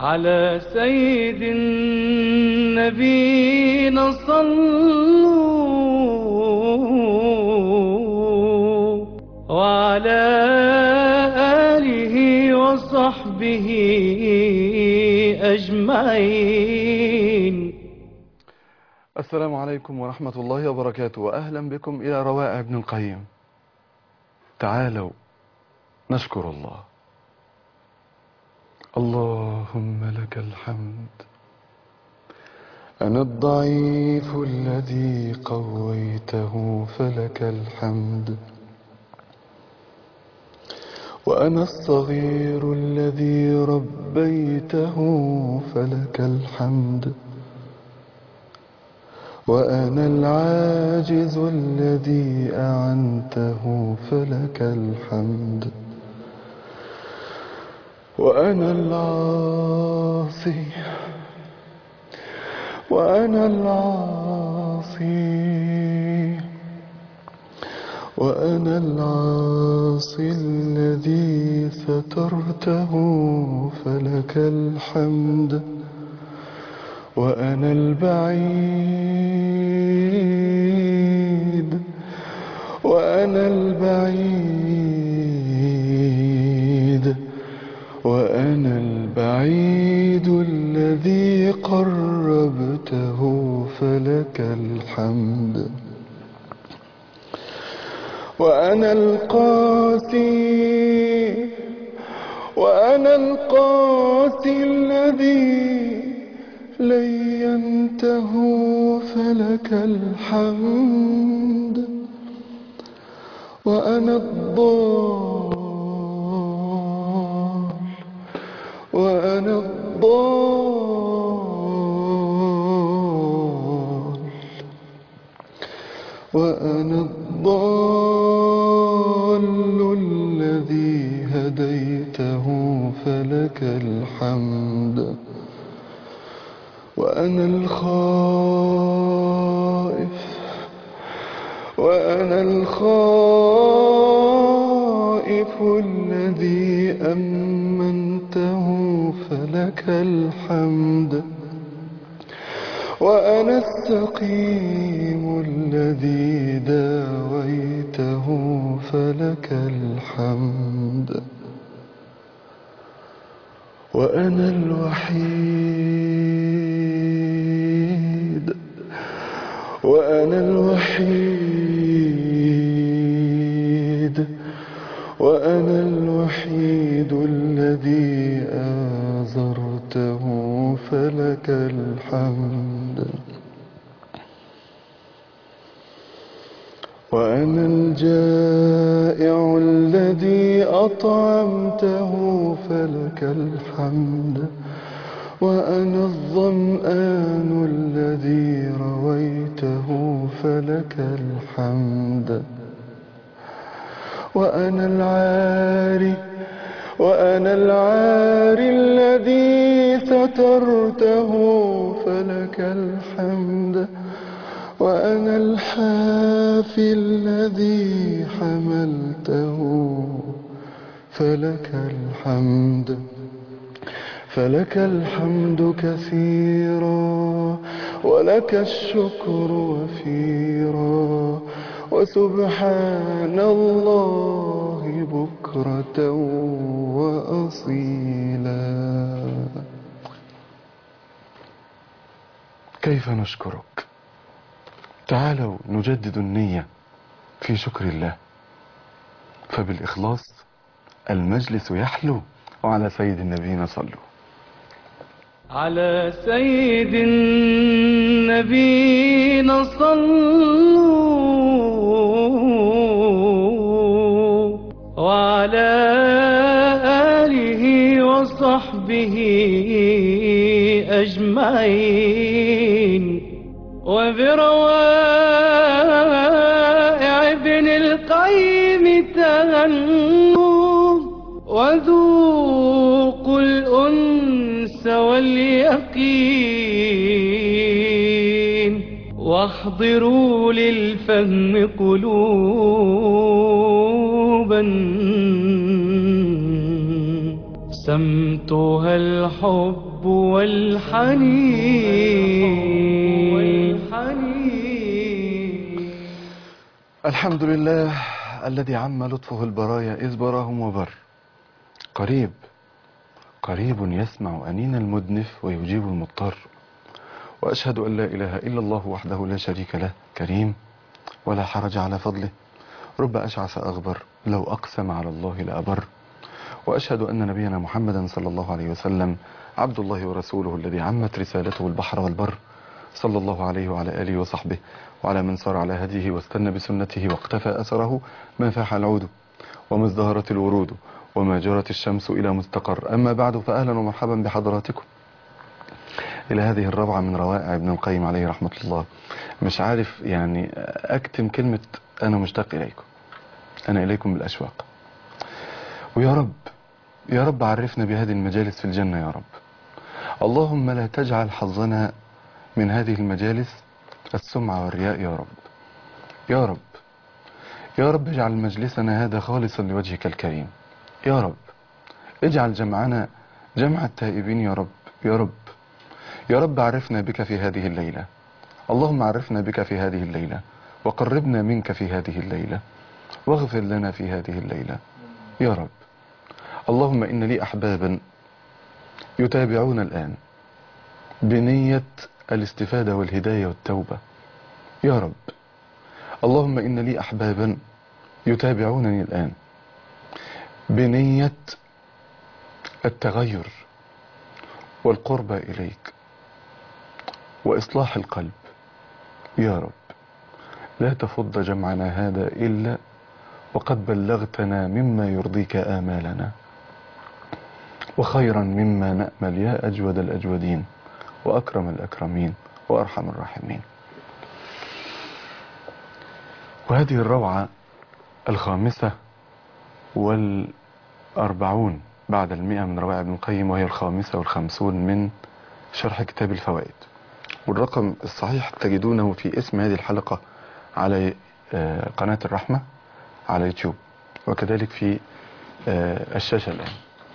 على سيد النبينا صلوا وعلى آله وصحبه أجمعين السلام عليكم ورحمة الله وبركاته وأهلا بكم إلى روائع ابن القيم تعالوا نشكر الله اللهم لك الحمد أنا الضعيف الذي قويته فلك الحمد وأنا الصغير الذي ربيته فلك الحمد وأنا العاجز الذي أعنته فلك الحمد وأنا العاصي وأنا العاصي وأنا العاصي الذي سترته فلك الحمد وأنا البعيد وأنا البعيد وأنا البعيد الذي قربته فلك الحمد وأنا القاسي وأنا القاسي الذي لينته فلك الحمد وأنا الضال وأنا الضال وأنا الضال الذي هديته فلك الحمد وأنا الخائف وأنا الخائف الذي أمنته فلك الحمد وأنا السقيم الذي داويته فلك الحمد وأنا الوحيد وأنا الوحيد وأنا الوحيد الذي آزرته فلك الحمد وأنا الجائع الذي أطعمته فلك الحمد وأنا الظمآن الذي رويته فلك الحمد وأنا العاري وأنا العاري الذي سترته فلك الحمد وأنا الحافي الذي حملته فلك الحمد فلك الحمد كثيرا ولك الشكر وفيرا وسبحان الله بكرة وأصيلا كيف نشكرك تعالوا نجدد النية في شكر الله فبالإخلاص المجلس يحلو وعلى سيد النبينا صلوا على سيد النبينا صلوا وعلى آله وصحبه أجمعين وبروائع ابن القيم تغنوا وذوقوا الأنس واليقين واحضروا للفهم قلوبا سمتها الحب والحنين الحمد لله الذي عم لطفه البرايا إذ براهم وبر قريب قريب يسمع أنين المدنف ويجيب المضطر وأشهد أن لا إله إلا الله وحده لا شريك له كريم ولا حرج على فضله رب أشعث أغبر لو أقسم على الله لأبر وأشهد أن نبينا محمدا صلى الله عليه وسلم عبد الله ورسوله الذي عمت رسالته البحر والبر صلى الله عليه وعلى آله وصحبه وعلى من سار على هديه واستنى بسنته واقتفى أثره ما فاح العود وما ازدهرت الورود وما جرت الشمس إلى مستقر أما بعد فأهلا ومرحبا بحضراتكم إلى هذه الروعة من روائع ابن القيم عليه رحمة الله مش عارف يعني أكتم كلمة أنا مشتاق إليكم أنا إليكم بالأشواق ويا رب يا رب عرفنا بهذه المجالس في الجنة يا رب اللهم لا تجعل حظنا من هذه المجالس السمعة والرياء يا رب يا رب يا رب اجعل مجلسنا هذا خالصا لوجهك الكريم يا رب اجعل جمعنا جمع التائبين يا رب يا رب يا رب عرفنا بك في هذه الليلة اللهم عرفنا بك في هذه الليلة وقربنا منك في هذه الليلة واغفر لنا في هذه الليلة يا رب اللهم إن لي أحبابا يتابعون الآن بنية الاستفادة والهداية والتوبة يا رب اللهم إن لي أحبابا يتابعونني الآن بنية التغير والقرب إليك وإصلاح القلب يا رب لا تفض جمعنا هذا إلا وقد بلغتنا مما يرضيك آمالنا وخيرا مما نأمل يا أجود الأجودين وأكرم الأكرمين وأرحم الراحمين وهذه الروعة الخامسة والأربعون بعد المئة من روائع ابن القيم وهي الخامسة والخمسون من شرح كتاب الفوائد والرقم الصحيح تجدونه في اسم هذه الحلقة على آه، قناة الرحمة على يوتيوب وكذلك في آه، الشاشة الآن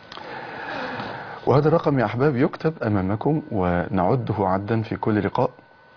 وهذا الرقم يا أحباب يكتب أمامكم ونعده عدا في كل لقاء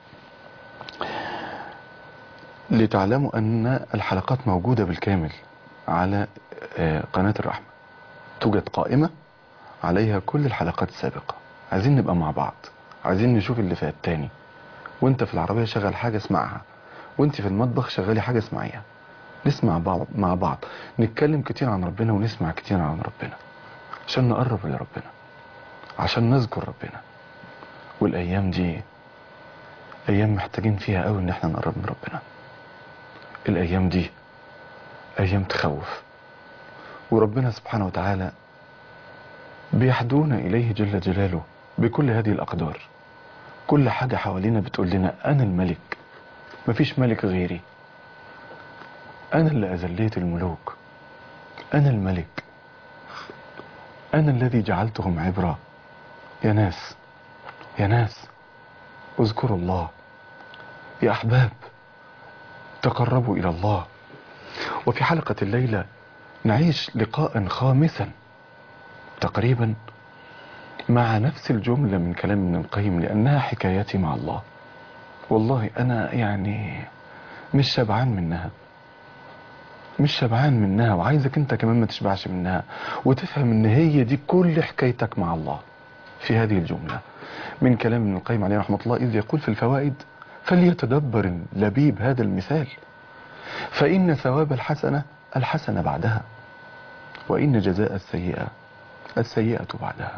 لتعلموا أن الحلقات موجودة بالكامل على آه، قناة الرحمة توجد قائمة عليها كل الحلقات السابقة عايزين نبقى مع بعض عايزين نشوف اللي فات تاني وانت في العربية شغل حاجة اسمعها وانت في المطبخ شغالي حاجة اسمعيها نسمع بعض مع بعض نتكلم كتير عن ربنا ونسمع كتير عن ربنا عشان نقرب لربنا عشان نذكر ربنا والايام دي ايام محتاجين فيها قوي ان احنا نقرب من ربنا الايام دي ايام تخوف وربنا سبحانه وتعالى بيحدونا اليه جل جلاله بكل هذه الاقدار كل حاجة حوالينا بتقول لنا انا الملك مفيش ملك غيري انا اللي اذليت الملوك انا الملك انا الذي جعلتهم عبرة يا ناس يا ناس اذكروا الله يا احباب تقربوا الى الله وفي حلقة الليلة نعيش لقاء خامسا تقريبا مع نفس الجملة من كلام ابن القيم لأنها حكايتي مع الله والله أنا يعني مش شبعان منها مش شبعان منها وعايزك انت كمان ما تشبعش منها وتفهم ان هي دي كل حكايتك مع الله في هذه الجملة من كلام ابن القيم عليه رحمة الله إذ يقول في الفوائد فليتدبر اللبيب هذا المثال فإن ثواب الحسنة الحسنة بعدها وإن جزاء السيئة السيئة بعدها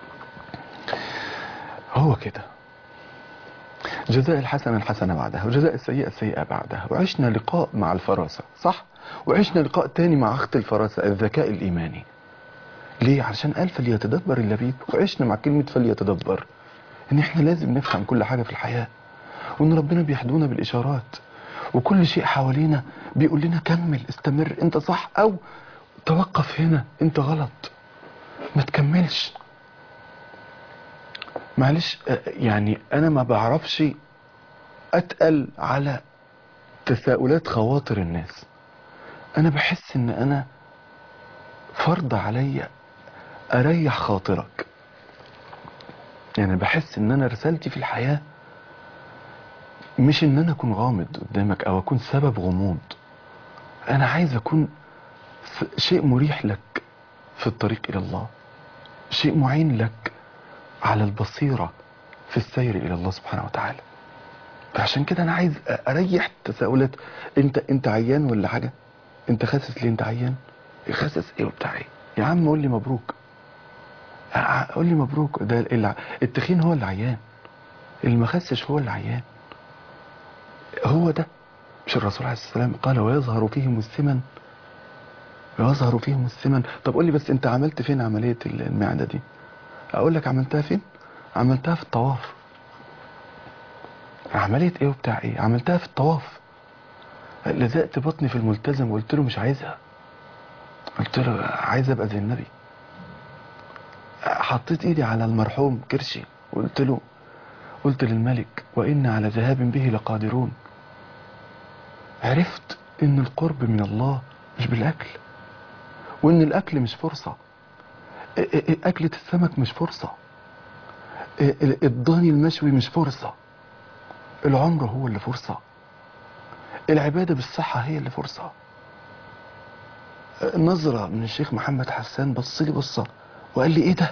هو كده جزاء الحسنة الحسنة بعدها وجزاء السيئة السيئة بعدها وعشنا لقاء مع الفراسة صح وعشنا لقاء تاني مع أخت الفراسة الذكاء الإيماني ليه علشان قال فليتدبر اللبيب وعشنا مع كلمة فليتدبر ان احنا لازم نفهم كل حاجة في الحياة وان ربنا بيحدونا بالاشارات وكل شيء حوالينا بيقول لنا كمل استمر انت صح او توقف هنا انت غلط ما تكملش معلش آه، يعني انا ما بعرفش اتقل على تساؤلات خواطر الناس انا بحس ان انا فرض عليا اريح خاطرك يعني بحس ان انا رسالتي في الحياة مش ان انا اكون غامض قدامك او اكون سبب غموض انا عايز اكون س- شيء مريح لك في الطريق الى الله شيء معين لك على البصيرة في السير الى الله سبحانه وتعالى فعشان كده انا عايز اريح تساؤلات انت انت عيان ولا حاجة انت خاسس ليه انت عيان خاسس ايه وبتاع ايه يا عم قول لي مبروك ع- قول لي مبروك ده الع- التخين هو اللي عيان اللي ما خسش هو اللي عيان هو ده مش الرسول عليه الصلاه والسلام قال ويظهر فيهم السمن ويظهر فيهم السمن طب قول لي بس انت عملت فين عمليه المعده دي اقول لك عملتها فين عملتها في الطواف عمليه ايه وبتاع ايه عملتها في الطواف لزقت بطني في الملتزم وقلت له مش عايزها قلت له عايز ابقى زي النبي حطيت ايدي على المرحوم كرشي وقلت له قلت للملك وإن على ذهاب به لقادرون عرفت ان القرب من الله مش بالاكل وان الاكل مش فرصة ا- ا- اكلة السمك مش فرصة ا- ا- الضاني المشوي مش فرصة العمر هو اللي فرصة العبادة بالصحة هي اللي فرصة نظرة من الشيخ محمد حسان بص لي بصة وقال لي ايه ده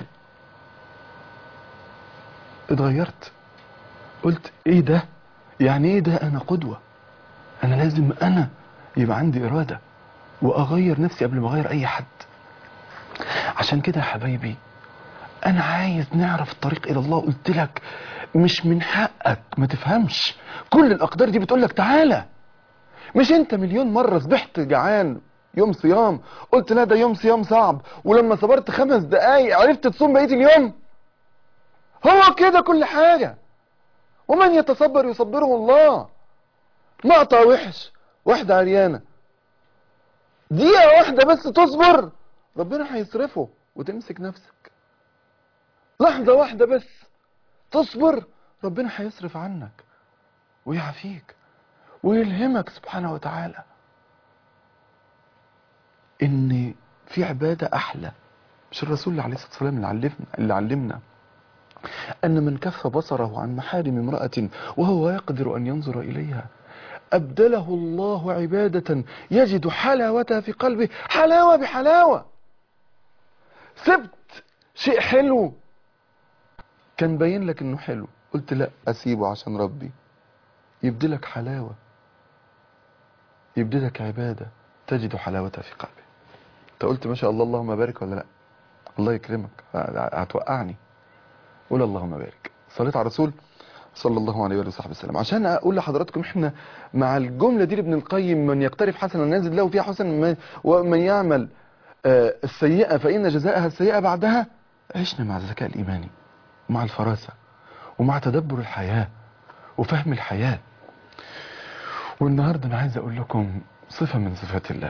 اتغيرت قلت ايه ده يعني ايه ده انا قدوة انا لازم انا يبقى عندي ارادة واغير نفسي قبل ما اغير اي حد عشان كده يا حبايبي انا عايز نعرف الطريق الى الله قلت لك مش من حقك ما تفهمش كل الاقدار دي بتقول لك تعالى مش انت مليون مرة صبحت جعان يوم صيام قلت لا ده يوم صيام صعب ولما صبرت خمس دقايق عرفت تصوم بقية اليوم هو كده كل حاجة ومن يتصبر يصبره الله مقطع وحش واحدة عريانة دقيقة واحدة بس تصبر ربنا هيصرفه وتمسك نفسك لحظة واحدة بس تصبر ربنا هيصرف عنك ويعافيك ويلهمك سبحانه وتعالى ان في عبادة احلى مش الرسول عليه الصلاة والسلام اللي علمنا اللي علمنا أن من كف بصره عن محارم امرأة وهو يقدر أن ينظر إليها أبدله الله عبادة يجد حلاوتها في قلبه حلاوة بحلاوة سبت شيء حلو كان باين لك انه حلو قلت لا اسيبه عشان ربي يبدلك حلاوة يبدلك عبادة تجد حلاوتها في قلبه انت قلت ما شاء الله اللهم بارك ولا لا الله يكرمك هتوقعني قول اللهم بارك صليت على الرسول صلى الله عليه وآله وصحبه وسلم عشان اقول لحضراتكم احنا مع الجملة دي لابن القيم من يقترف حسنا نازل له فيها حسن من- ومن يعمل آه، السيئة فإن جزاءها السيئة بعدها عشنا مع الذكاء الإيماني ومع الفراسة ومع تدبر الحياة وفهم الحياة والنهاردة أنا عايز أقول لكم صفة من صفات الله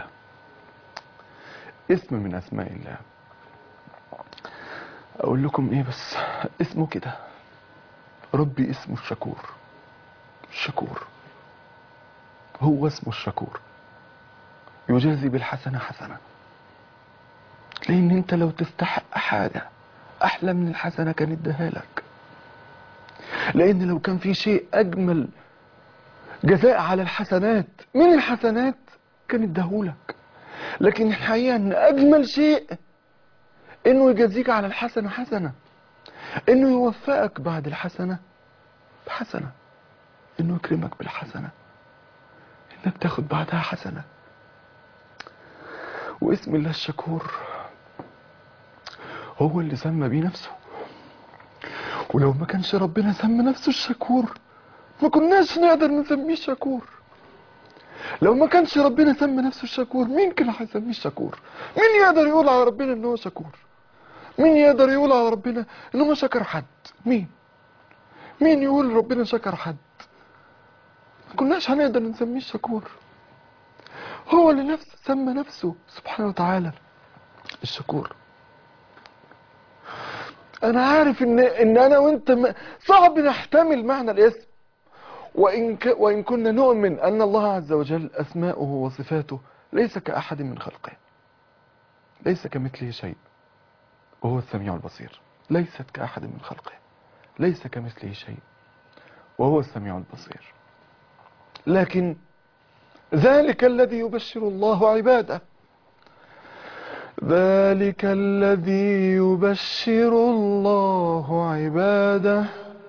اسم من أسماء الله أقول لكم إيه بس اسمه كده ربي اسمه الشكور الشكور هو اسمه الشكور يجازي بالحسنة حسنة لأن أنت لو تستحق حاجة أحلى من الحسنة كان اداها لك لأن لو كان في شيء أجمل جزاء على الحسنات من الحسنات كان اداهولك لكن الحقيقة أن أجمل شيء إنه يجازيك على الحسنة حسنة إنه يوفقك بعد الحسنة بحسنة إنه يكرمك بالحسنة إنك تاخد بعدها حسنة واسم الله الشكور هو اللي سمى بيه نفسه ولو ما كانش ربنا سمى نفسه الشكور ما كناش نقدر نسميه الشكور لو ما كانش ربنا سمى نفسه الشكور مين كان هيسميه الشكور مين يقدر يقول على ربنا ان هو شكور مين يقدر يقول على ربنا انه ما شكر حد مين مين يقول ربنا شكر حد ما كناش هنقدر نسميه الشكور هو اللي نفسه سمى نفسه سبحانه وتعالى الشكور انا عارف ان ان انا وانت م- صعب نحتمل معنى الاسم وان ك... وان كنا نؤمن ان الله عز وجل اسماؤه وصفاته ليس كاحد من خلقه ليس كمثله شيء وهو السميع البصير ليست كأحد من خلقه ليس كمثله شيء وهو السميع البصير لكن ذلك الذي يبشر الله عباده ذلك الذي يبشر الله عباده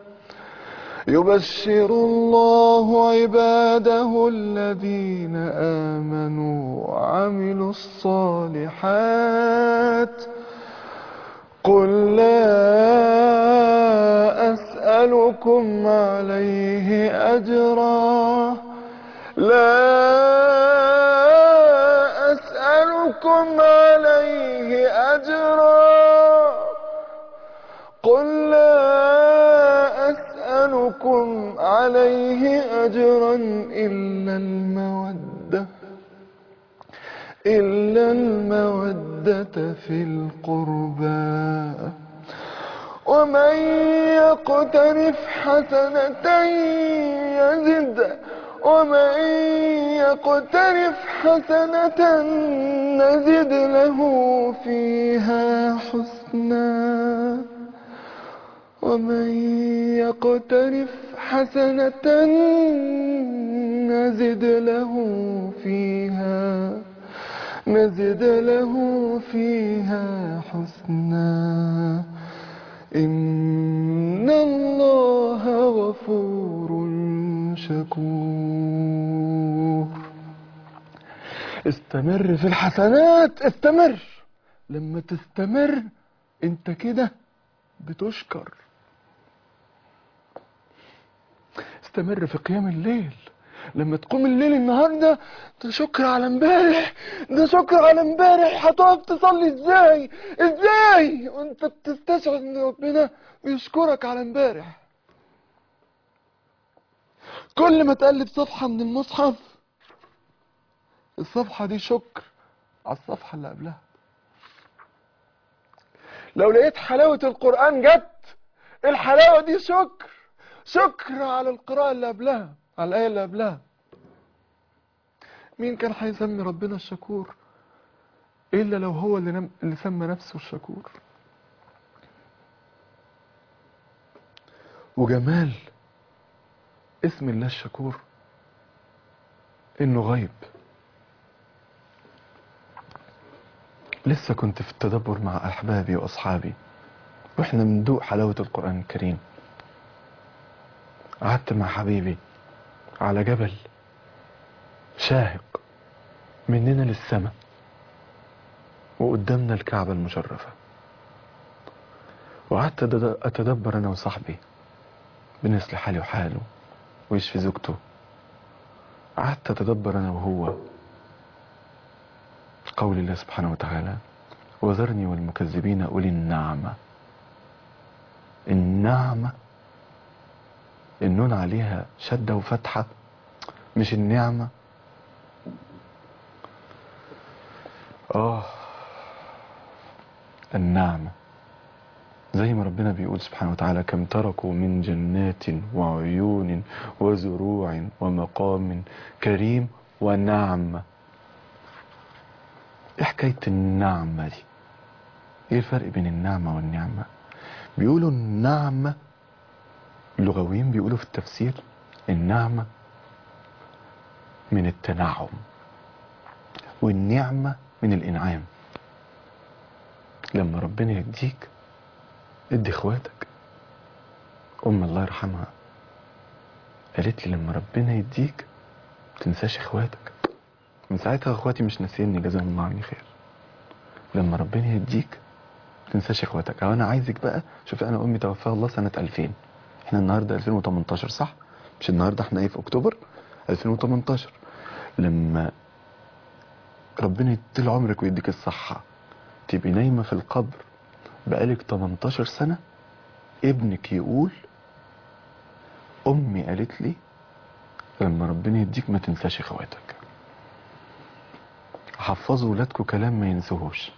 يبشر الله عباده الذين آمنوا وعملوا الصالحات قل لا أسألكم عليه أجرا لا أسألكم عليه أجرا قل لا أسألكم عليه أجرا إلا المودة إلا المودة في القربى ومن يقترف حسنة يزد ومن يقترف حسنة نزد له فيها حسنا ومن يقترف حسنة نزد له فيها نزد له فيها حسنا إن الله غفور شكور استمر في الحسنات استمر لما تستمر انت كده بتشكر استمر في قيام الليل لما تقوم الليل النهارده ده شكر على امبارح ده شكر على امبارح هتقف تصلي ازاي ازاي وانت بتستشعر ان ربنا بيشكرك على امبارح كل ما تقلب صفحة من المصحف الصفحة دي شكر على الصفحة اللي قبلها لو لقيت حلاوة القرآن جت الحلاوة دي شكر شكر على القراءة اللي قبلها على الآية اللي قبلها مين كان هيسمي ربنا الشكور إلا لو هو اللي, نم... اللي سمى نفسه الشكور وجمال اسم الله الشكور إنه غيب لسه كنت في التدبر مع أحبابي وأصحابي وإحنا بندوق حلاوة القرآن الكريم قعدت مع حبيبي على جبل شاهق مننا للسماء وقدامنا الكعبة المشرفة وقعدت أتد- أتدبر أنا وصاحبي بنصلح حالي وحاله ويشفي زوجته قعدت أتدبر أنا وهو قول الله سبحانه وتعالى وذرني والمكذبين أولي النعمة النعمة النون عليها شدة وفتحة مش النعمة آه النعمة زي ما ربنا بيقول سبحانه وتعالى كم تركوا من جنات وعيون وزروع ومقام كريم ونعمة ايه حكاية النعمة دي ايه الفرق بين النعمة والنعمة بيقولوا النعمة اللغويين بيقولوا في التفسير النعمة من التنعم والنعمة من الإنعام لما ربنا يديك ادي اخواتك أم الله يرحمها قالت لي لما ربنا يديك تنساش اخواتك من ساعتها اخواتي مش ناسيني جزاهم الله عني خير لما ربنا يديك تنساش اخواتك او انا عايزك بقى شوف انا امي توفاها الله سنة 2000 احنا النهاردة 2018 صح مش النهاردة احنا ايه في اكتوبر 2018 لما ربنا يديل عمرك ويديك الصحة تبقي نايمة في القبر بقالك 18 سنة ابنك يقول امي قالت لي لما ربنا يديك ما تنساش اخواتك حفظوا ولادكم كلام ما ينسوهوش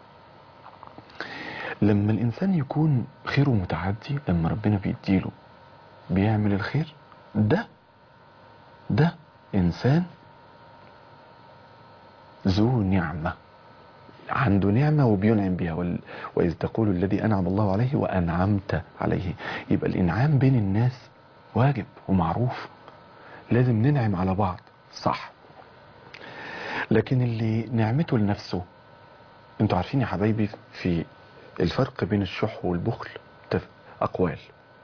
لما الانسان يكون خيره متعدي لما ربنا بيديله بيعمل الخير ده ده انسان ذو نعمة عنده نعمة وبينعم بها وال... وإذ تقول الذي أنعم الله عليه وأنعمت عليه يبقى الإنعام بين الناس واجب ومعروف لازم ننعم على بعض صح لكن اللي نعمته لنفسه انتوا عارفين يا حبايبي في الفرق بين الشح والبخل تف... أقوال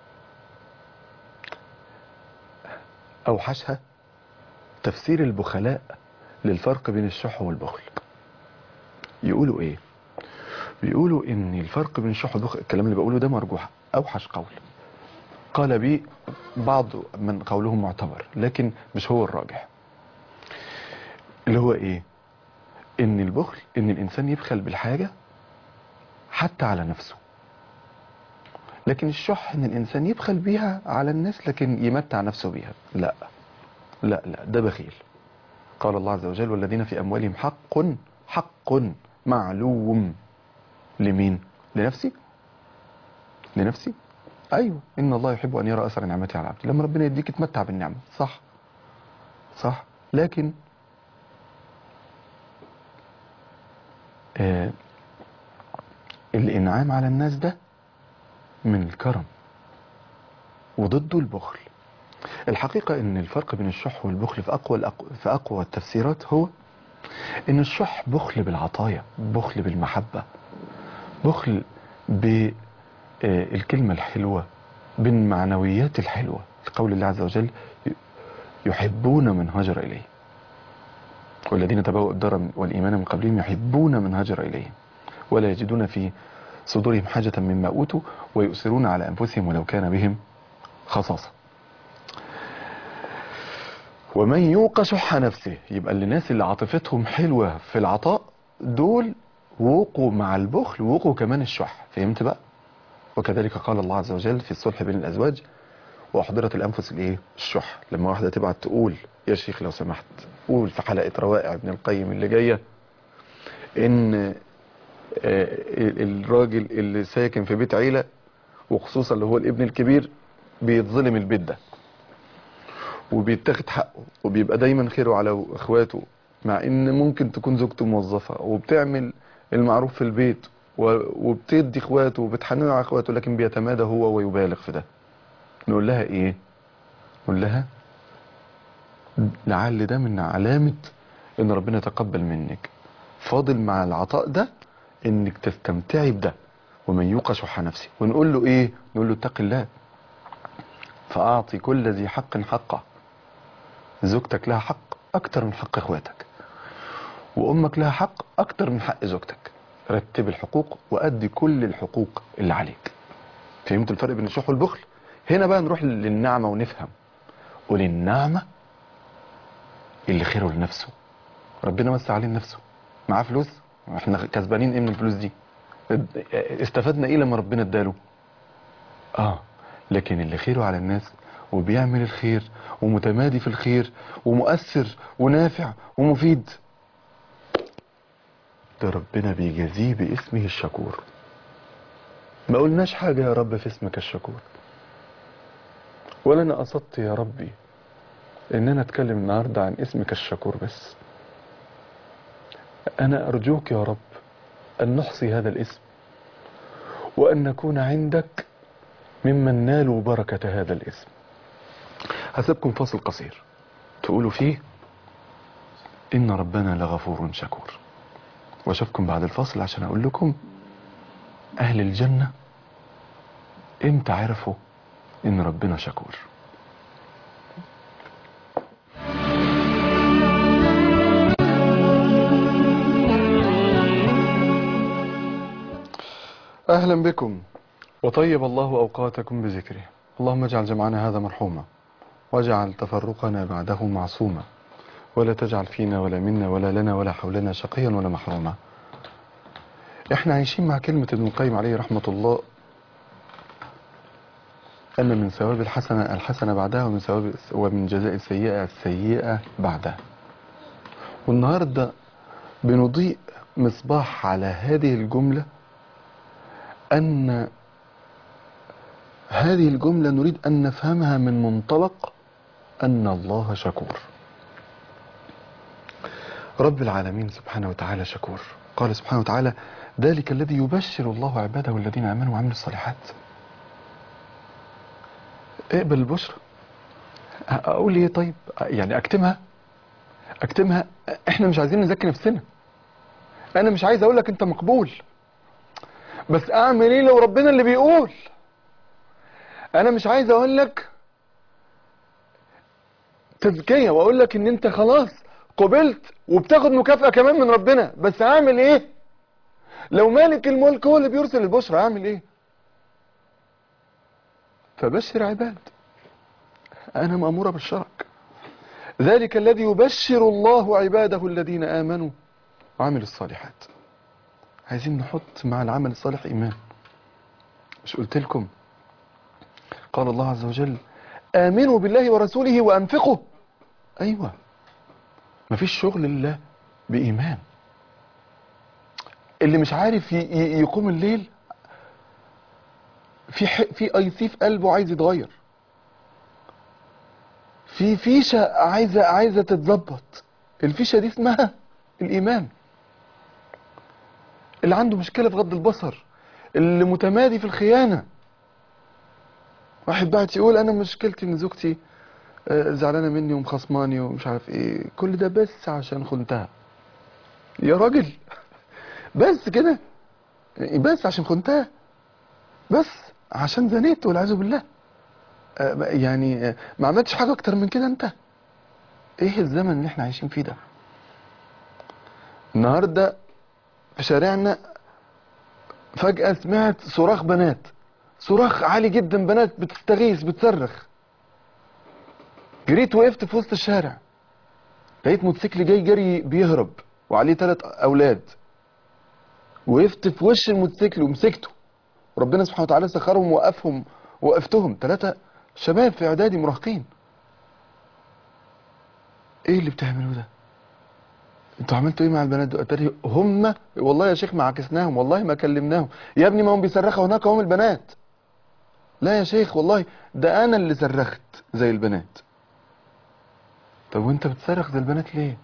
أوحشها تفسير البخلاء للفرق بين الشح والبخل يقولوا ايه بيقولوا ان الفرق بين الشح والبخل الكلام اللي بقوله ده مرجوح اوحش قول قال بي بعض من قولهم معتبر لكن مش هو الراجح اللي هو ايه ان البخل ان الانسان يبخل بالحاجة حتى على نفسه لكن الشح ان الانسان يبخل بيها على الناس لكن يمتع نفسه بيها لا لا لا ده بخيل قال الله عز وجل والذين في اموالهم حق حق معلوم لمين لنفسي لنفسي ايوه ان الله يحب ان يرى اثر نعمته على عبده لما ربنا يديك تمتع بالنعمه صح صح لكن آه الانعام على الناس ده من الكرم وضده البخل الحقيقة ان الفرق بين الشح والبخل في اقوى الأق- في اقوى التفسيرات هو ان الشح بخل بالعطايا بخل بالمحبة بخل بالكلمة الحلوة بالمعنويات الحلوة قول الله عز وجل يحبون من هاجر إليه والذين تبوأوا الدار والإيمان من قبلهم يحبون من هاجر إليهم ولا يجدون في صدورهم حاجة مما أوتوا ويؤثرون على أنفسهم ولو كان بهم خصاصة ومن يوق شح نفسه يبقى الناس اللي عاطفتهم حلوة في العطاء دول وقوا مع البخل وقوا كمان الشح فهمت بقى وكذلك قال الله عز وجل في الصلح بين الأزواج وأحضرت الأنفس الإيه الشح لما واحدة تبعت تقول يا شيخ لو سمحت قول في حلقة روائع ابن القيم اللي جاية إن آه، الراجل اللي ساكن في بيت عيلة وخصوصا اللي هو الابن الكبير بيتظلم البيت ده وبيتاخد حقه وبيبقى دايما خيره على اخواته مع ان ممكن تكون زوجته موظفة وبتعمل المعروف في البيت و- وبتدي اخواته وبتحنن على اخواته لكن بيتمادى هو ويبالغ في ده نقول لها ايه نقول لها لعل ده من علامة ان ربنا يتقبل منك فاضل مع العطاء ده انك تستمتعي بده ومن يوق شح نفسه ونقول له ايه نقول له اتق الله فاعطي كل ذي حق حقه زوجتك لها حق اكتر من حق اخواتك وامك لها حق اكتر من حق زوجتك رتب الحقوق وادي كل الحقوق اللي عليك فهمت الفرق بين الشح والبخل هنا بقى نروح للنعمة ونفهم وللنعمة اللي خيره لنفسه ربنا وسع عليه نفسه معاه فلوس احنا كسبانين ايه من الفلوس دي استفدنا ايه لما ربنا اداله اه لكن اللي خيره على الناس وبيعمل الخير ومتمادي في الخير ومؤثر ونافع ومفيد ده ربنا بيجازيه باسمه الشكور ما قلناش حاجة يا رب في اسمك الشكور ولا انا قصدت يا ربي ان انا اتكلم النهاردة عن اسمك الشكور بس انا ارجوك يا رب ان نحصي هذا الاسم وان نكون عندك ممن نالوا بركة هذا الاسم هسيبكم فاصل قصير تقولوا فيه إن ربنا لغفور شكور واشوفكم بعد الفاصل عشان أقول لكم أهل الجنة إمتى عرفوا إن ربنا شكور أهلا بكم وطيب الله أوقاتكم بذكره اللهم اجعل جمعنا هذا مرحوما واجعل تفرقنا بعده معصوما ولا تجعل فينا ولا منا ولا لنا ولا حولنا شقيا ولا محروما احنا عايشين مع كلمة ابن القيم عليه رحمة الله أن من ثواب الحسنة الحسنة بعدها ومن ثواب ومن جزاء السيئة السيئة بعدها والنهاردة بنضيء مصباح على هذه الجملة أن هذه الجملة نريد أن نفهمها من منطلق أن الله شكور رب العالمين سبحانه وتعالى شكور قال سبحانه وتعالى ذلك الذي يبشر الله عباده الذين آمنوا وعملوا الصالحات اقبل البشرى اقول ايه طيب يعني اكتمها اكتمها احنا مش عايزين نزكي نفسنا انا مش عايز اقول لك انت مقبول بس اعمل ايه لو ربنا اللي بيقول انا مش عايز اقول لك تزكية واقول لك ان انت خلاص قبلت وبتاخد مكافأة كمان من ربنا بس اعمل ايه لو مالك الملك هو اللي بيرسل البشرى اعمل ايه فبشر عباد انا مأمورة بالشرك ذلك الذي يبشر الله عباده الذين آمنوا وعملوا الصالحات عايزين نحط مع العمل الصالح إيمان مش قلت لكم قال الله عز وجل آمنوا بالله ورسوله وأنفقوا أيوة مفيش شغل إلا بإيمان اللي مش عارف ي- ي- يقوم الليل في ح... في اي سي في قلبه عايز يتغير في فيشه عايزه عايزه تتظبط الفيشه دي اسمها الايمان اللي عنده مشكله في غض البصر اللي متمادي في الخيانه واحد بعت يقول انا مشكلتي ان زوجتي آه، زعلانه مني ومخصماني ومش عارف ايه كل ده بس عشان خنتها يا راجل بس كده بس عشان خنتها بس عشان زنيت والعياذ بالله آه، ما- يعني آه، ما عملتش حاجه اكتر من كده انت ايه الزمن اللي احنا عايشين فيه ده النهارده في شارعنا فجأة سمعت صراخ بنات صراخ عالي جدا بنات بتستغيث بتصرخ جريت وقفت في وسط الشارع لقيت موتوسيكل جاي جري بيهرب وعليه ثلاث اولاد وقفت في وش الموتوسيكل ومسكته ربنا سبحانه وتعالى سخرهم ووقفهم وقفتهم ثلاثة شباب في اعدادي مراهقين ايه اللي بتعملوه ده انتوا عملتوا ايه مع البنات دول اتاري هم والله يا شيخ ما عكسناهم والله ما كلمناهم يا ابني ما هم بيصرخوا هناك هم البنات لا يا شيخ والله ده انا اللي صرخت زي البنات طب وانت بتصرخ زي البنات ليه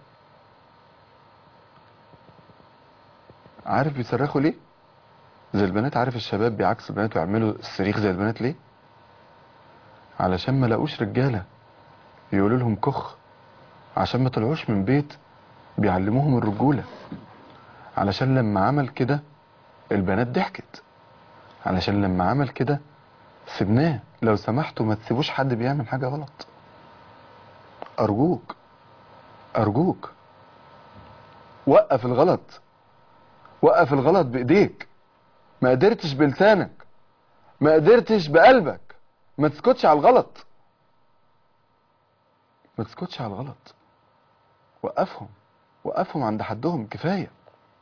عارف بيصرخوا ليه زي البنات عارف الشباب بيعكسوا البنات ويعملوا الصريخ زي البنات ليه علشان ما لاقوش رجاله يقولوا لهم كخ عشان ما طلعوش من بيت بيعلموهم الرجوله علشان لما عمل كده البنات ضحكت علشان لما عمل كده سيبناه لو سمحتوا ما تسيبوش حد بيعمل حاجه غلط ارجوك ارجوك وقف الغلط وقف الغلط بايديك ما قدرتش بلسانك ما قدرتش بقلبك ما تسكتش على الغلط ما تسكتش على الغلط وقفهم وقفهم عند حدهم كفاية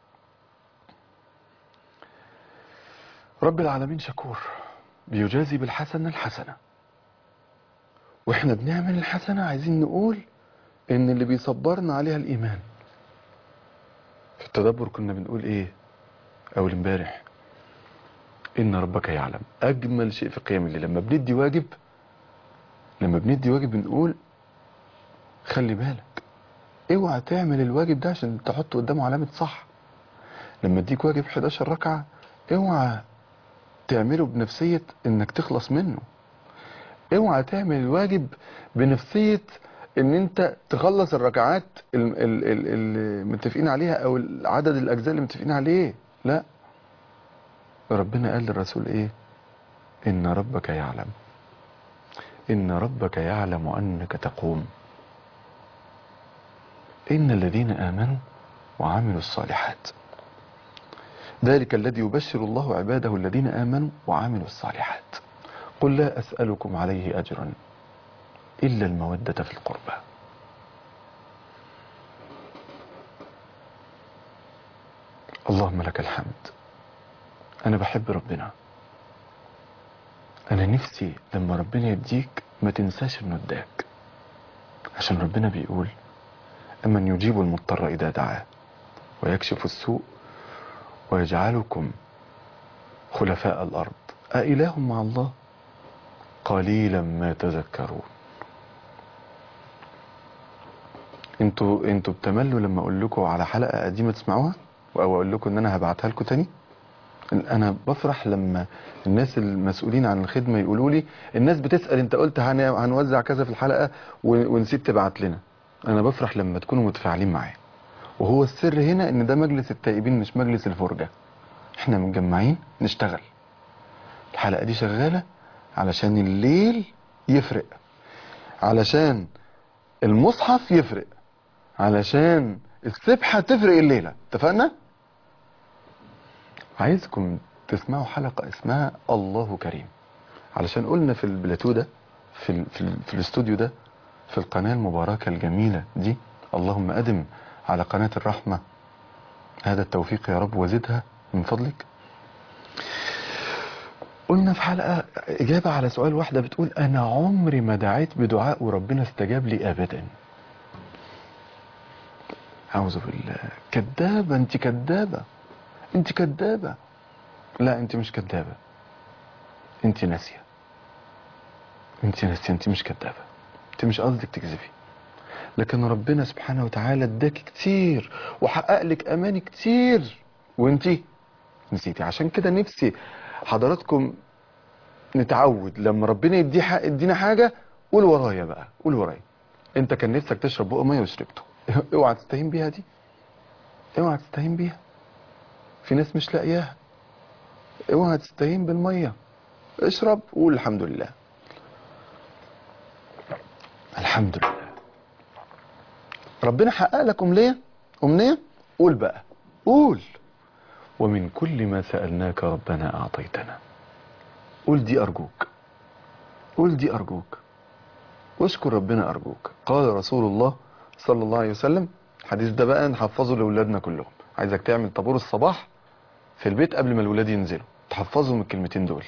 رب العالمين شكور بيجازي بالحسنة الحسنة واحنا بنعمل الحسنة عايزين نقول ان اللي بيصبرنا عليها الايمان في التدبر كنا بنقول ايه اول امبارح ان ربك يعلم اجمل شيء في قيام الليل لما بندي واجب لما بندي واجب بنقول خلي بالك اوعى تعمل الواجب ده عشان تحط قدامه علامة صح لما اديك واجب 11 ركعة اوعى تعمله بنفسية انك تخلص منه اوعى تعمل الواجب بنفسية ان انت تخلص الركعات ال- ال- ال- اللي متفقين عليها او عدد الاجزاء اللي متفقين عليه لا ربنا قال للرسول ايه ان ربك يعلم ان ربك يعلم انك تقوم ان الذين امنوا وعملوا الصالحات ذلك الذي يبشر الله عباده الذين امنوا وعملوا الصالحات قل لا اسالكم عليه اجرا الا الموده في القربى اللهم لك الحمد انا بحب ربنا انا نفسي لما ربنا يديك ما تنساش انه اداك عشان ربنا بيقول امن يجيب المضطر اذا دعاه ويكشف السوء ويجعلكم خلفاء الارض أإله مع الله قليلا ما تذكرون انتوا انتوا بتملوا لما اقول لكم على حلقه قديمه تسمعوها او اقول لكم ان انا هبعتها لكم تاني انا بفرح لما الناس المسؤولين عن الخدمه يقولوا لي الناس بتسال انت قلت هن- هنوزع كذا في الحلقه و- ونسيت تبعت لنا انا بفرح لما تكونوا متفاعلين معايا وهو السر هنا ان ده مجلس التائبين مش مجلس الفرجه احنا متجمعين نشتغل الحلقه دي شغاله علشان الليل يفرق علشان المصحف يفرق علشان السبحه تفرق الليله اتفقنا عايزكم تسمعوا حلقة اسمها الله كريم علشان قلنا في البلاتو ده في, ال في, ال في الاستوديو ده في القناة المباركة الجميلة دي اللهم أدم على قناة الرحمة هذا التوفيق يا رب وزدها من فضلك قلنا في حلقة إجابة على سؤال واحدة بتقول أنا عمري ما دعيت بدعاء وربنا استجاب لي أبدا أعوذ بالله كذابة أنت كذابة أنت كذابة لا أنت مش كذابة أنت ناسية أنت ناسية أنت مش كذابة أنت مش قصدك تكذبي لكن ربنا سبحانه وتعالى اداك كتير وحقق لك أماني كتير وأنت نسيتي عشان كده نفسي حضراتكم نتعود لما ربنا يدي حق يدينا حاجة قول ورايا بقى قول ورايا انت كان نفسك تشرب بق ميه وشربته اوعى تستهين بيها دي اوعى تستهين بيها في ناس مش لاقياها اوعى تستهين بالميه اشرب وقول الحمد لله الحمد لله ربنا حقق لك امنيه امنيه قول بقى قول ومن كل ما سألناك ربنا أعطيتنا قول دي أرجوك قول دي أرجوك واشكر ربنا أرجوك قال رسول الله صلى الله عليه وسلم الحديث ده بقى نحفظه لأولادنا كلهم عايزك تعمل طابور الصباح في البيت قبل ما الولاد ينزلوا تحفظهم الكلمتين دول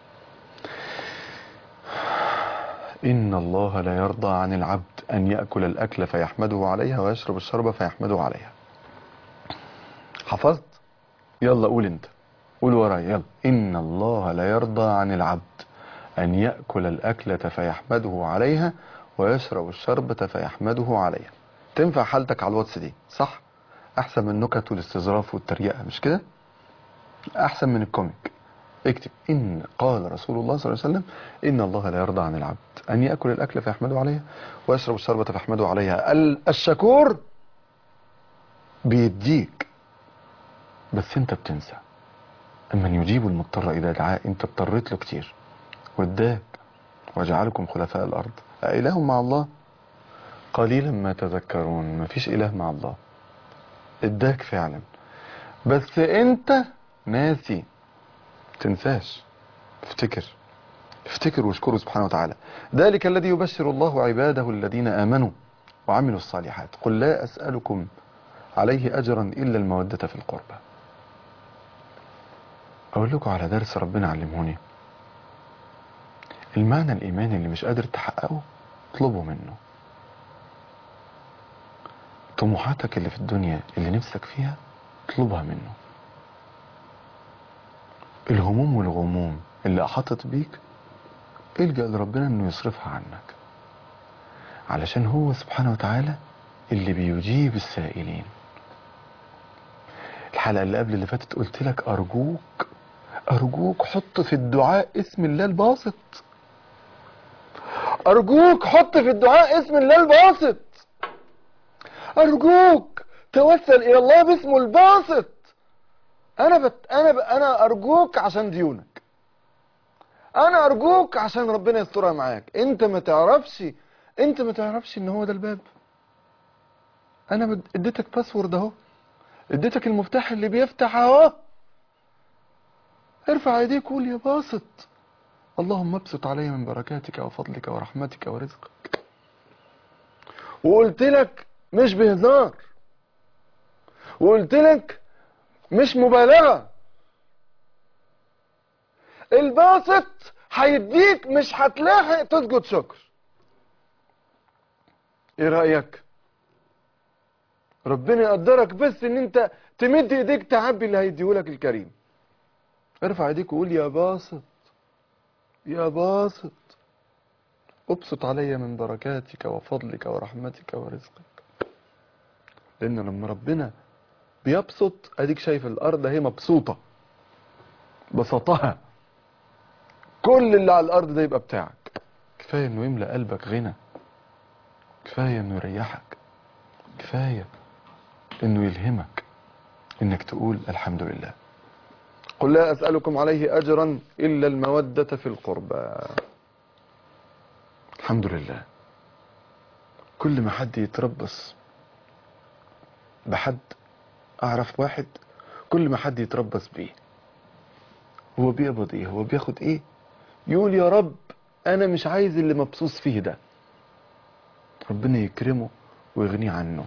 إن الله لا يرضى عن العبد أن يأكل الأكل فيحمده عليها ويشرب الشرب فيحمده عليها حفظت يلا قول انت قول ورايا يلا إن الله لا يرضى عن العبد أن يأكل الأكلة فيحمده عليها ويشرب الشربة فيحمده عليها تنفع حالتك على الواتس دي صح أحسن من النكت والاستظراف والتريقة مش كده أحسن من الكوميك اكتب إن قال رسول الله صلى الله عليه وسلم إن الله لا يرضى عن العبد أن يأكل الأكل فيحمده عليها ويشرب الشربة فيحمده عليها ال- الشكور بيديك بس انت بتنسى اما يجيب المضطر اذا دعاه انت اضطريت له كتير واداك وجعلكم خلفاء الارض أإله مع الله قليلا ما تذكرون ما فيش اله مع الله اداك فعلا بس انت ناسي تنساش افتكر افتكر واشكره سبحانه وتعالى ذلك الذي يبشر الله عباده الذين آمنوا وعملوا الصالحات قل لا أسألكم عليه أجرا إلا المودة في القربى أقول لكم على درس ربنا علمهوني المعنى الإيماني اللي مش قادر تحققه اطلبه منه طموحاتك اللي في الدنيا اللي نفسك فيها اطلبها منه الهموم والغموم اللي أحاطت بيك الجأ لربنا انه يصرفها عنك علشان هو سبحانه وتعالى اللي بيجيب السائلين الحلقة اللي قبل اللي فاتت قلت لك أرجوك أرجوك حط في الدعاء اسم الله الباسط أرجوك حط في الدعاء اسم الله الباسط أرجوك توسل إلى الله باسمه الباسط أنا بت... أنا ب... أنا أرجوك عشان ديونك أنا أرجوك عشان ربنا يسترها معاك أنت ما تعرفش أنت ما تعرفش إن هو ده الباب أنا بد- اديتك باسورد أهو اديتك المفتاح اللي بيفتح اهو ارفع ايديك قول يا باسط اللهم ابسط علي من بركاتك وفضلك ورحمتك ورزقك وقلت لك مش بهزار وقلت لك مش مبالغة الباسط هيديك مش هتلاحق تسجد شكر ايه رأيك ربنا يقدرك بس ان انت تمد ايديك تعبي اللي هيديهولك الكريم ارفع ايديك وقول يا باسط يا باسط ابسط علي من بركاتك وفضلك ورحمتك ورزقك لان لما ربنا بيبسط اديك شايف الارض اهي مبسوطة بسطها كل اللي على الارض ده يبقى بتاعك كفاية انه يملأ قلبك غنى كفاية انه يريحك كفاية انه يلهمك انك تقول الحمد لله قل لا اسألكم عليه اجرا الا المودة في القربى الحمد لله كل ما حد يتربص بحد اعرف واحد كل ما حد يتربص بيه هو بيقبض ايه هو بياخد ايه يقول يا رب انا مش عايز اللي مبسوس فيه ده ربنا يكرمه ويغنيه عنه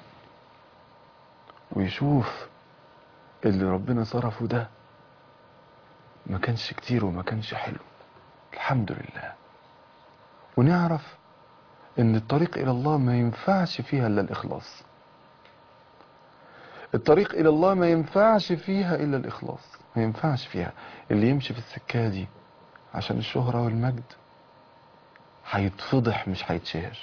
ويشوف اللي ربنا صرفه ده ما كانش كتير وما كانش حلو الحمد لله ونعرف ان الطريق الى الله ما ينفعش فيها الا الاخلاص الطريق الى الله ما ينفعش فيها الا الاخلاص ما ينفعش فيها اللي يمشي في السكه دي عشان الشهره والمجد هيتفضح مش هيتشهر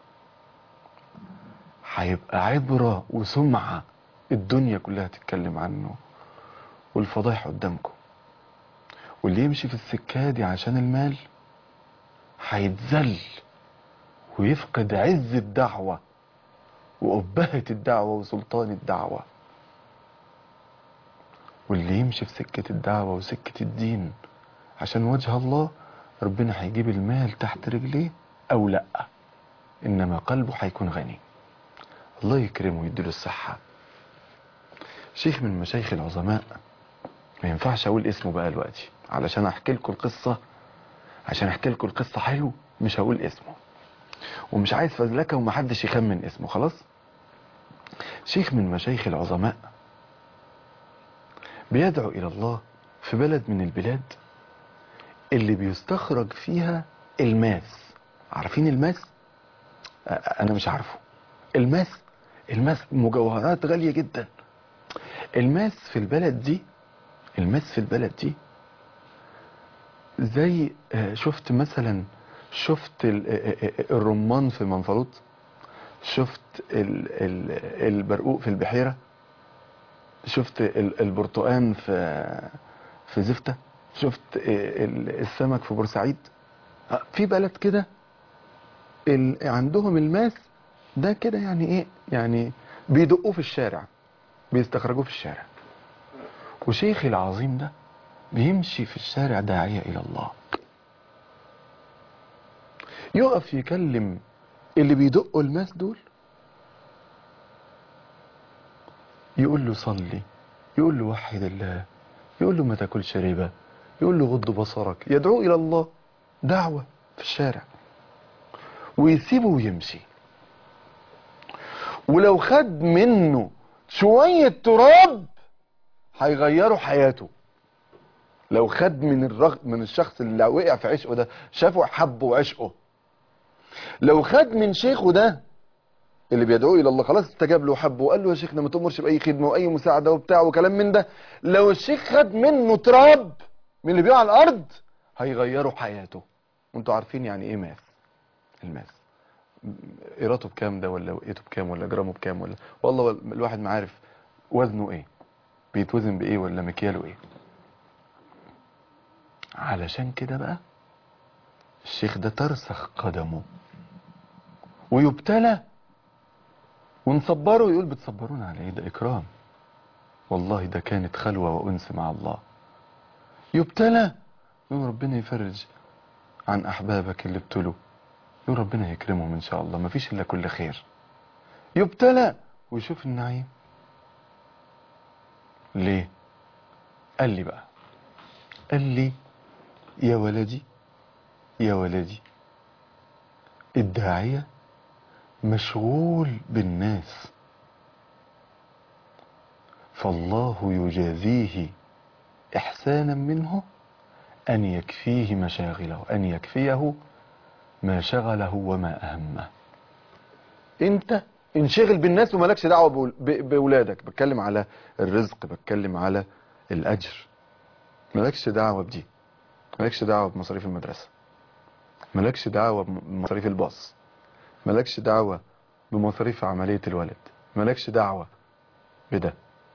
هيبقى عبره وسمعه الدنيا كلها تتكلم عنه والفضايح قدامكم واللي يمشي في السكه دي عشان المال هيتذل ويفقد عز الدعوة وأبهة الدعوة وسلطان الدعوة واللي يمشي في سكة الدعوة وسكة الدين عشان وجه الله ربنا هيجيب المال تحت رجليه أو لأ إنما قلبه هيكون غني الله يكرمه ويديله الصحة شيخ من مشايخ العظماء ما ينفعش أقول اسمه بقى دلوقتي علشان أحكي لكم القصة عشان أحكي لكم القصة حلو مش هقول اسمه ومش عايز فزلكة ومحدش يخمن اسمه خلاص شيخ من مشايخ العظماء بيدعو إلى الله في بلد من البلاد اللي بيستخرج فيها الماس عارفين الماس أ- أنا مش عارفه الماس الماس مجوهرات غالية جدا الماس في البلد دي الماس في البلد دي زي آه، شفت مثلا شفت ال- آه، آه، الرمان في منفلوط شفت ال- ال- البرقوق في البحيرة شفت ال- البرتقان في في زفتة شفت آه، ال- السمك في بورسعيد آه، في بلد كده ال- عندهم الماس ده كده يعني ايه يعني بيدقوه في الشارع بيستخرجوه في الشارع وشيخي العظيم ده بيمشي في الشارع داعية إلى الله يقف يكلم اللي بيدقوا الماس دول يقول له صلي يقول له وحد الله يقول له ما تاكلش ربا يقول له غض بصرك يدعو إلى الله دعوة في الشارع ويسيبه ويمشي ولو خد منه شوية تراب هيغيروا حياته لو خد من الرغ... من الشخص اللي وقع في عشقه ده شافه حبه وعشقه لو خد من شيخه ده اللي بيدعوه الى الله خلاص استجاب له وحبه وقال له يا شيخنا ما تأمرش بأي خدمة وأي مساعدة وبتاع وكلام من ده لو الشيخ خد منه تراب من اللي بيقع على الأرض هيغيروا حياته وانتوا عارفين يعني ايه ماس الماس قيراته بكام ده ولا وقيته بكام ولا جرامه بكام ولا والله الواحد ما عارف وزنه ايه بيتوزن بايه ولا مكياله ايه علشان كده بقى الشيخ ده ترسخ قدمه ويبتلى ونصبره يقول بتصبرون على ايه ده اكرام والله ده كانت خلوة وانس مع الله يبتلى يقول ربنا يفرج عن احبابك اللي ابتلوا يقول ربنا يكرمهم ان شاء الله مفيش الا كل خير يبتلى ويشوف النعيم ليه قال لي بقى قال لي يا ولدي يا ولدي الداعية مشغول بالناس فالله يجازيه إحسانا منه أن يكفيه مشاغله أن يكفيه ما شغله وما أهمه أنت انشغل بالناس ومالكش دعوة بول- ب- بأولادك بتكلم على الرزق بتكلم على الأجر مالكش دعوة بدي مالكش دعوة بمصاريف المدرسة مالكش دعوة بمصاريف الباص مالكش دعوة بمصاريف عملية الولد مالكش دعوة بده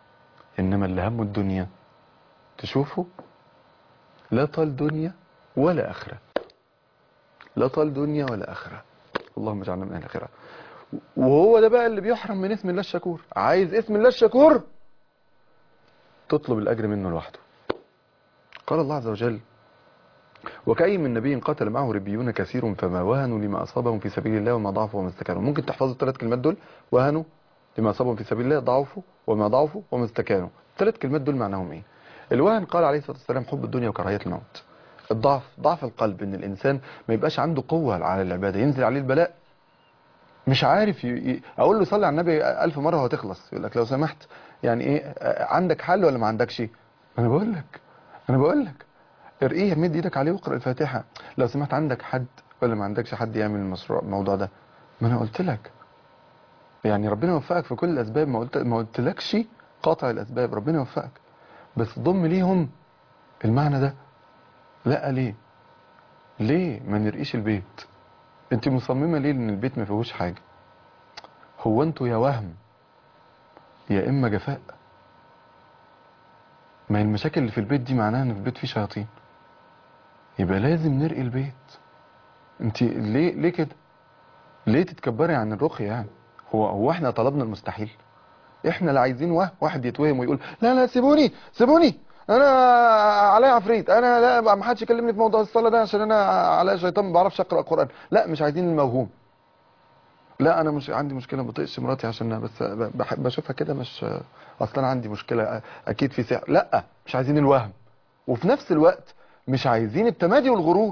انما اللي همه الدنيا تشوفه لا طال دنيا ولا اخره لا طال دنيا ولا اخره اللهم اجعلنا من اهل الاخره وهو ده بقى اللي بيحرم من اسم الله الشكور عايز اسم الله الشكور تطلب الاجر منه لوحده قال الله عز وجل وكأي من نبي قاتل معه ربيون كثير فما وهنوا لما أصابهم في سبيل الله وما ضعفوا وما استكانوا ممكن تحفظوا الثلاث كلمات دول وهنوا لما أصابهم في سبيل الله ضعفوا وما ضعفوا وما استكانوا الثلاث كلمات دول معناهم إيه الوهن قال عليه الصلاة والسلام حب الدنيا وكراهية الموت الضعف ضعف القلب ان الانسان ما يبقاش عنده قوة على العبادة ينزل عليه البلاء مش عارف ي... ي... اقول له صلي على النبي ألف مرة وهتخلص يقول لك لو سمحت يعني ايه آه، عندك حل ولا ما عندكش انا بقول لك انا بقول لك ارقيه مد ايدك عليه واقرا الفاتحة لو سمحت عندك حد ولا ما عندكش حد يعمل المشروع الموضوع ده ما انا قلت لك يعني ربنا يوفقك في كل الاسباب ما قلت ما قلتلكش قاطع الاسباب ربنا يوفقك بس ضم ليهم المعنى ده لا ليه ليه ما نرقيش البيت انت مصممة ليه ان البيت ما فيهوش حاجة هو انتوا يا وهم يا اما جفاء ما هي المشاكل اللي في البيت دي معناها ان في البيت فيه شياطين يبقى لازم نرقي البيت انت ليه ليه كده ليه تتكبري عن الرقي يعني هو هو احنا طلبنا المستحيل احنا اللي عايزين وهم واحد يتوهم ويقول لا لا سيبوني سيبوني انا عليا عفريت انا لا ما حدش يكلمني في موضوع الصلاه ده عشان انا عليا شيطان ما بعرفش اقرا قران لا مش عايزين الموهوم لا انا مش عندي مشكله ما بطيقش مراتي عشان بس بحب اشوفها كده مش اصلا انا عندي مشكله اكيد في سحر لا مش عايزين الوهم وفي نفس الوقت مش عايزين التمادي والغرور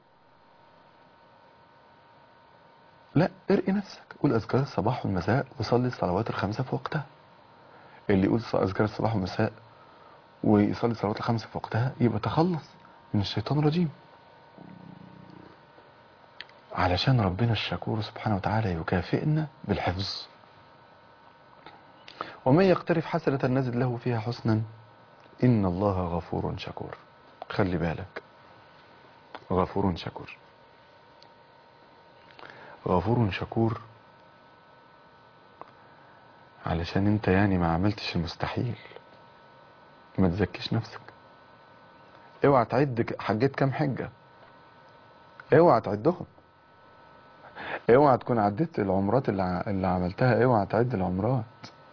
لا ارقي نفسك قول اذكار الصباح والمساء وصلي الصلوات الخمسه في وقتها اللي يقول اذكار الصباح والمساء ويصلي الصلوات الخمسه في وقتها يبقى تخلص من الشيطان الرجيم علشان ربنا الشكور سبحانه وتعالى يكافئنا بالحفظ ومن يقترف حسنة نزد له فيها حسنا إن الله غفور شكور خلي بالك غفور شكور غفور شكور علشان انت يعني ما عملتش المستحيل ما تزكيش نفسك اوعى تعد حجيت كام حجة اوعى تعدهم اوعى تكون عديت العمرات اللي, ع... اللي عملتها اوعى تعد العمرات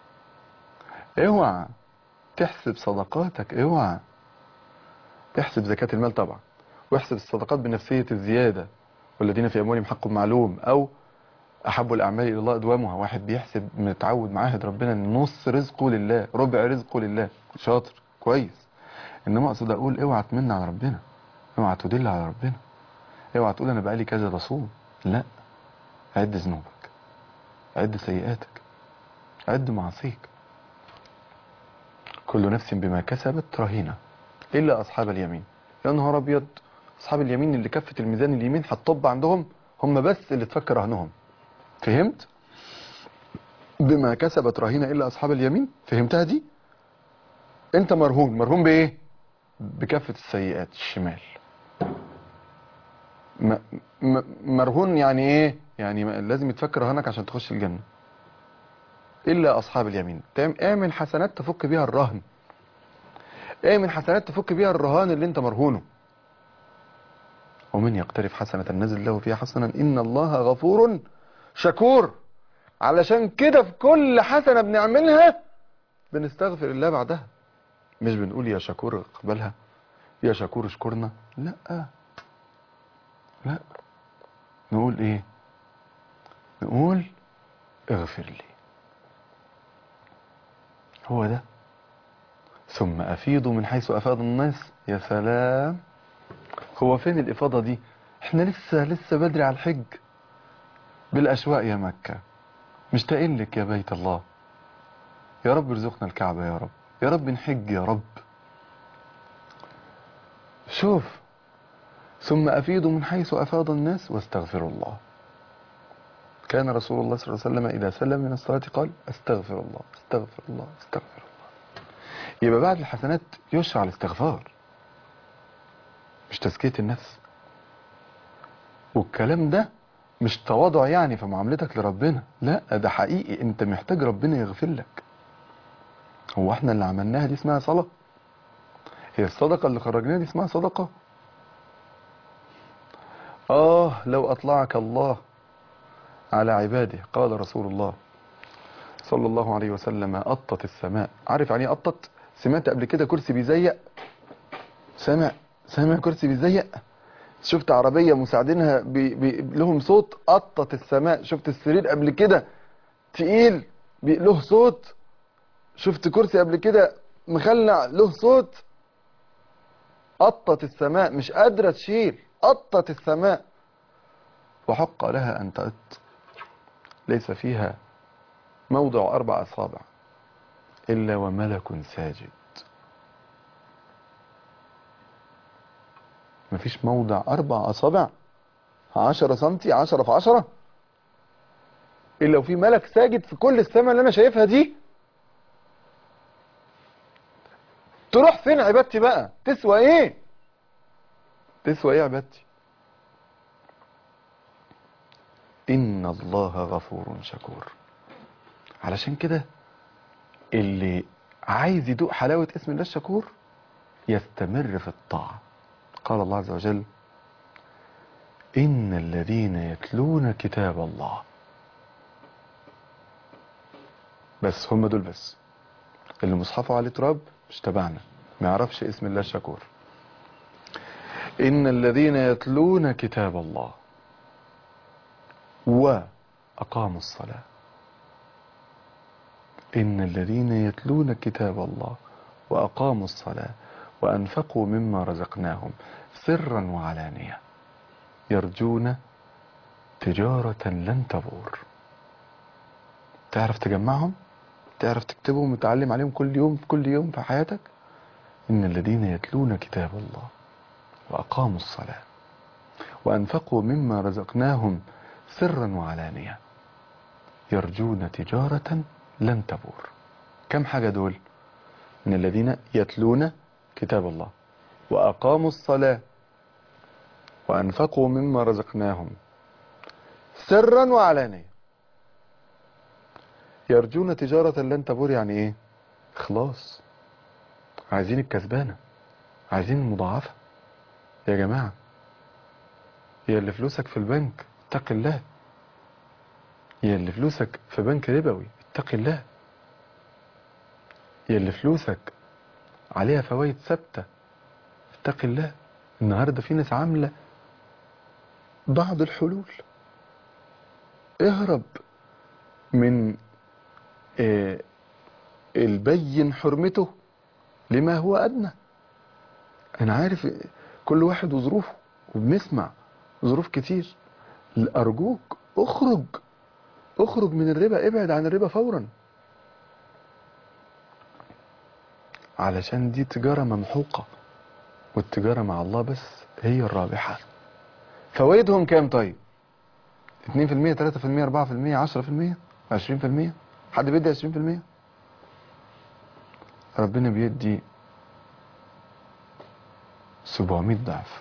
اوعى تحسب صدقاتك اوعى تحسب زكاة المال طبعا واحسب الصدقات بنفسية الزيادة والذين في أموالهم حق معلوم أو أحب الأعمال إلى الله أدوامها واحد بيحسب متعود معاهد ربنا إن نص رزقه لله ربع رزقه لله شاطر كويس إنما أقصد أقول اوعى تمن على ربنا اوعى تدل على ربنا اوعى تقول أنا بقالي كذا بصوم لا عد ذنوبك عد سيئاتك عد معاصيك كل نفس بما كسبت رهينة إلا أصحاب اليمين يا نهار أبيض أصحاب اليمين اللي كفة الميزان اليمين هتطب عندهم هم بس اللي تفكر رهنهم فهمت بما كسبت رهينة إلا أصحاب اليمين فهمتها دي أنت مرهون مرهون بإيه بكفة السيئات الشمال م... م... مرهون يعني إيه يعني لازم يتفكر رهنك عشان تخش الجنة إلا أصحاب اليمين اعمل حسنات تفك بيها الرهن اعمل حسنات تفك بيها الرهان اللي انت مرهونه ومن يقترف حسنة نزل له فيها حسنا إن الله غفور شكور علشان كده في كل حسنة بنعملها بنستغفر الله بعدها مش بنقول يا شكور اقبلها يا شكور اشكرنا لا لا نقول ايه نقول اغفر لي هو ده ثم أفيضوا من حيث أفاض الناس يا سلام هو فين الإفاضة دي احنا لسه لسه بدري على الحج بالأشواق يا مكة مشتاقين لك يا بيت الله يا رب ارزقنا الكعبة يا رب يا رب نحج يا رب شوف ثم أفيضوا من حيث أفاض الناس واستغفروا الله كان رسول الله صلى الله عليه وسلم إذا سلم من الصلاة قال استغفر الله استغفر الله استغفر الله يبقى بعد الحسنات يشرع الاستغفار مش تزكية النفس والكلام ده مش تواضع يعني في معاملتك لربنا لا ده حقيقي انت محتاج ربنا يغفر لك هو احنا اللي عملناها دي اسمها صلاة هي الصدقة اللي خرجناها دي اسمها صدقة آه لو أطلعك الله على عباده قال رسول الله صلى الله عليه وسلم أطت السماء عارف يعني إيه أطت سمعت قبل كده كرسي بيزيق سامع سامع كرسي بيزيق شفت عربية مساعدينها بي بي لهم صوت أطت السماء شفت السرير قبل كده تقيل بي له صوت شفت كرسي قبل كده مخلع له صوت أطت السماء مش قادرة تشيل أطت السماء وحق لها أن تأت ليس فيها موضع أربع أصابع إلا وملك ساجد مفيش موضع أربع أصابع عشرة سنتي عشرة في عشرة إلا وفي ملك ساجد في كل السماء اللي أنا شايفها دي تروح فين عبادتي بقى تسوى ايه تسوى ايه عبادتي ان الله غفور شكور علشان كده اللي عايز يدوق حلاوة اسم الله الشكور يستمر في الطاعة قال الله عز وجل إن الذين يتلون كتاب الله بس هم دول بس اللي مصحفه عليه تراب مش تبعنا ما يعرفش اسم الله الشكور إن الذين يتلون كتاب الله وأقاموا الصلاة إن الذين يتلون كتاب الله وأقاموا الصلاة وأنفقوا مما رزقناهم سرا وعلانية يرجون تجارة لن تبور تعرف تجمعهم تعرف تكتبهم وتعلم عليهم كل يوم كل يوم في حياتك إن الذين يتلون كتاب الله وأقاموا الصلاة وأنفقوا مما رزقناهم سرا وعلانية يرجون تجارة لن تبور كم حاجة دول من الذين يتلون كتاب الله وأقاموا الصلاة وأنفقوا مما رزقناهم سرا وعلانية يرجون تجارة لن تبور يعني ايه خلاص عايزين الكسبانة عايزين المضاعفة يا جماعة يا اللي فلوسك في البنك اتق الله يا اللي فلوسك في بنك ربوي اتق الله يا اللي فلوسك عليها فوائد ثابتة اتق الله النهاردة في ناس عاملة بعض الحلول اهرب من آه، البين حرمته لما هو أدنى أنا عارف كل واحد وظروفه وبنسمع ظروف كتير أرجوك اخرج اخرج من الربا ابعد عن الربا فورا علشان دي تجارة ممحوقة والتجارة مع الله بس هي الرابحة فوائدهم كام طيب 2% 3% 4% 10% 20% حد بيدي 20% ربنا بيدي 700 ضعف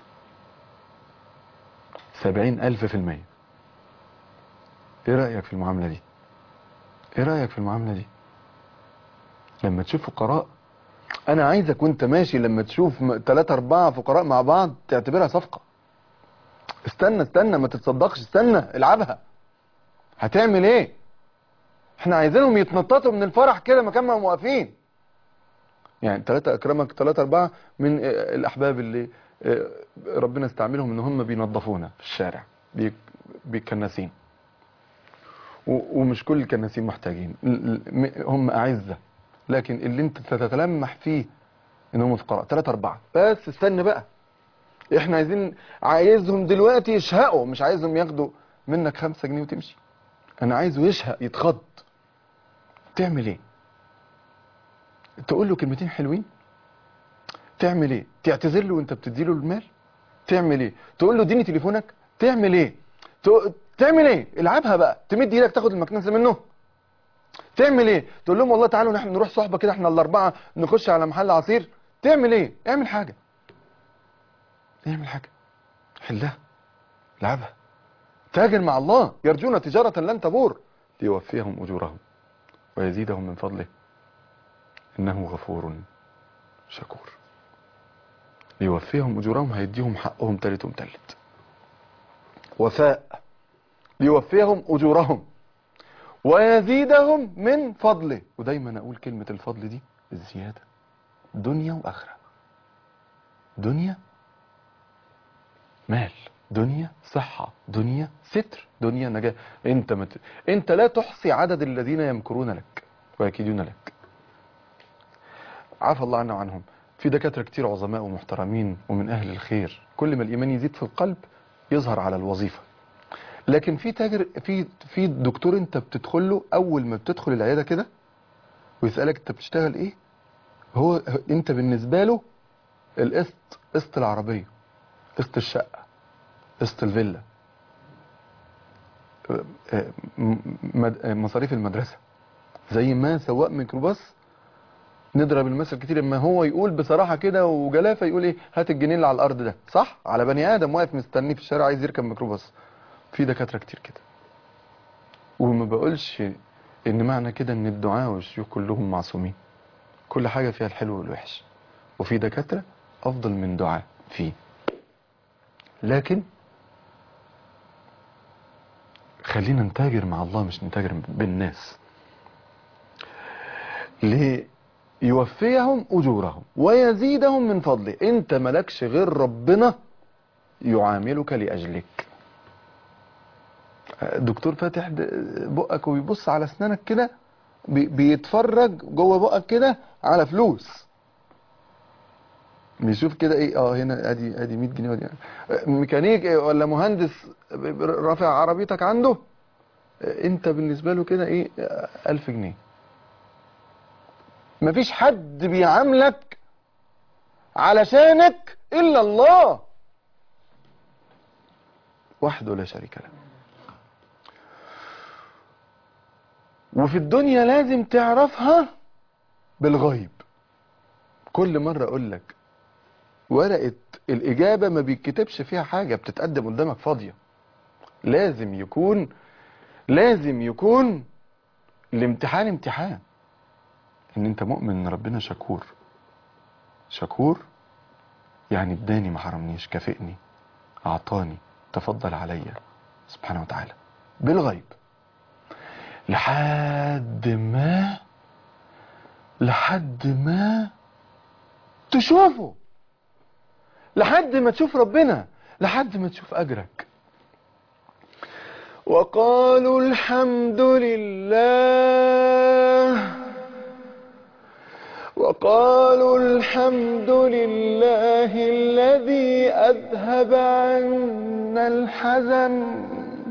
70 ألف في المية ايه رأيك في المعاملة دي ايه رأيك في المعاملة دي لما تشوف فقراء انا عايزك وانت ماشي لما تشوف م- تلاتة اربعة فقراء مع بعض تعتبرها صفقة استنى استنى ما تتصدقش استنى العبها هتعمل ايه احنا عايزينهم يتنططوا من الفرح كده مكان ما هم واقفين يعني ثلاثة اكرمك ثلاثة اربعة من آه، الاحباب اللي آه، ربنا استعملهم ان هم بينظفونا في الشارع بي- بيكنسين و- ومش كل الكناسين محتاجين ال- ال- م- هم اعزة لكن اللي انت تتلمح فيه ان هم فقراء ثلاثة اربعة بس استنى بقى احنا عايزين عايزهم دلوقتي يشهقوا مش عايزهم ياخدوا منك خمسة جنيه وتمشي انا عايزه يشهق يتخض تعمل ايه تقول له كلمتين حلوين تعمل ايه تعتذر له وانت بتديله المال تعمل ايه تقول له اديني تليفونك تعمل ايه تق- تعمل ايه العبها بقى تمد ايدك تاخد المكنسه منه تعمل ايه تقول لهم والله تعالوا نحن نروح صحبه كده احنا الاربعه نخش على محل عصير تعمل ايه اعمل حاجه اعمل حاجه حلها العبها تاجر مع الله يرجون تجاره لن تبور ليوفيهم اجورهم ويزيدهم من فضله إنه غفور شكور ليوفيهم أجورهم هيديهم حقهم تالت ومتلت وفاء ليوفيهم أجورهم ويزيدهم من فضله ودايما أقول كلمة الفضل دي الزيادة دنيا وآخرة دنيا مال دنيا صحة دنيا ستر دنيا نجاة انت مت... انت لا تحصي عدد الذين يمكرون لك ويكيدون لك عفى الله عنا وعنهم في دكاترة كتير عظماء ومحترمين ومن أهل الخير كل ما الإيمان يزيد في القلب يظهر على الوظيفة لكن في تاجر في في دكتور انت بتدخل له اول ما بتدخل العياده كده ويسالك انت بتشتغل ايه هو انت بالنسبه له القسط قسط العربيه قسط الشقه قسط الفيلا م- مد- مصاريف المدرسه زي ما سواق ميكروباص نضرب المثل كتير اما هو يقول بصراحه كده وجلافه يقول ايه هات الجنيه اللي على الارض ده صح على بني ادم واقف مستنيه في الشارع عايز يركب ميكروباص في دكاتره كتير كده وما بقولش ان معنى كده ان الدعاء والشيوخ كلهم معصومين كل حاجه فيها الحلو والوحش وفي دكاتره افضل من دعاء فيه لكن خلينا نتاجر مع الله مش نتاجر بالناس ليوفيهم اجورهم ويزيدهم من فضله انت ملكش غير ربنا يعاملك لاجلك دكتور فاتح د- بقك وبيبص على اسنانك كده بي- بيتفرج جوه بقك كده على فلوس بيشوف كده ايه اه هنا ادي ادي 100 جنيه ودي ميكانيك إيه ولا مهندس رافع عربيتك عنده انت بالنسبه له كده ايه 1000 جنيه مفيش حد بيعاملك علشانك الا الله وحده لا شريك له وفي الدنيا لازم تعرفها بالغيب كل مرة اقول لك ورقة الاجابة ما بيتكتبش فيها حاجة بتتقدم قدامك فاضية لازم يكون لازم يكون الامتحان امتحان ان انت مؤمن ان ربنا شكور شكور يعني اداني ما حرمنيش كافئني اعطاني تفضل عليا سبحانه وتعالى بالغيب لحد ما لحد ما تشوفه لحد ما تشوف ربنا لحد ما تشوف اجرك وقالوا الحمد لله وقالوا الحمد لله الذي أذهب عنا الحزن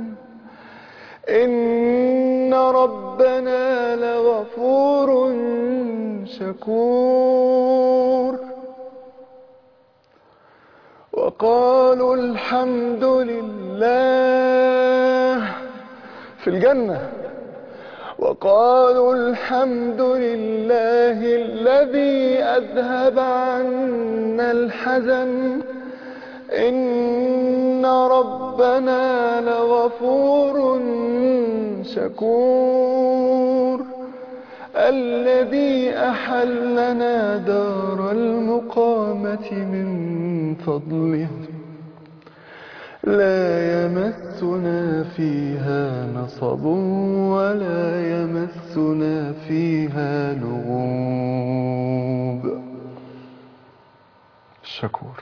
إن ربنا لغفور شكور وقالوا الحمد لله في الجنة وقالوا الحمد لله الذي أذهب عنا الحزن إن ربنا لغفور شكور الذي أحلنا دار المقامة من فضله لا يمسنا فيها نصب ولا يمسنا فيها لغوب الشكور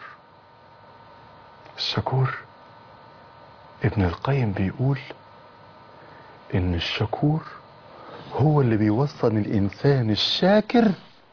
الشكور ابن القيم بيقول ان الشكور هو اللي بيوصل الانسان الشاكر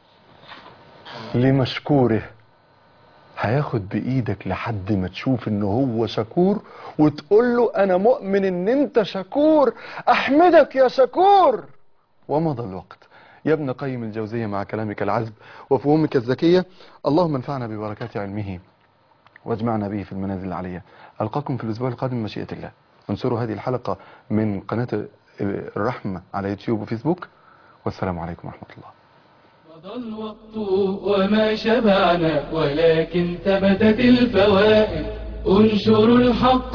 لمشكوره هياخد بايدك لحد ما تشوف ان هو شكور وتقول له انا مؤمن ان انت شكور احمدك يا شكور ومضى الوقت يا ابن قيم الجوزية مع كلامك العذب وفهومك الذكية اللهم انفعنا ببركات علمه واجمعنا به في المنازل العلية ألقاكم في الأسبوع القادم مشيئة الله انشروا هذه الحلقة من قناة الرحمة على يوتيوب وفيسبوك والسلام عليكم ورحمة الله مضى الوقت وما شبعنا ولكن ثبتت الفوائد انشروا الحق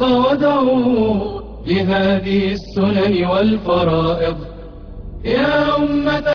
ودعوه لهذه السنن والفرائض يا أمة